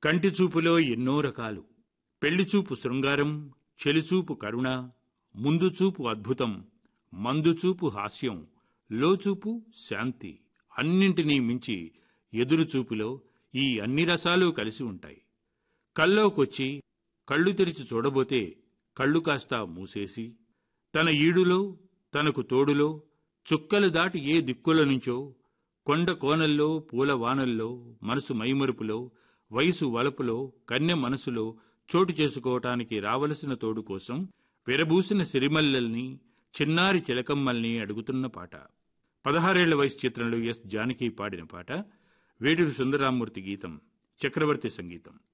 కంటి చూపులో ఎన్నో రకాలు పెళ్లి చూపు శృంగారం చెలిచూపు కరుణ ముందు చూపు అద్భుతం మందు చూపు హాస్యం లోచూపు శాంతి అన్నింటినీ మించి ఎదురు చూపులో ఈ అన్ని రసాలు కలిసి ఉంటాయి కల్లోకొచ్చి కళ్ళు తెరిచి చూడబోతే కళ్ళు కాస్త మూసేసి తన ఈడులో తనకు తోడులో చుక్కలు దాటి ఏ దిక్కుల నుంచో కొండ కోనల్లో పూల వానల్లో మనసు మైమరుపులో వయసు వలపులో కన్నె మనసులో చోటు చేసుకోవటానికి రావలసిన తోడు కోసం విరబూసిన సిరిమల్లెల్ని చిన్నారి చిలకమ్మల్ని అడుగుతున్న పాట పదహారేళ్ల వయసు చిత్రంలో ఎస్ జానకి పాడిన పాట వేటూరు సుందరామూర్తి గీతం చక్రవర్తి సంగీతం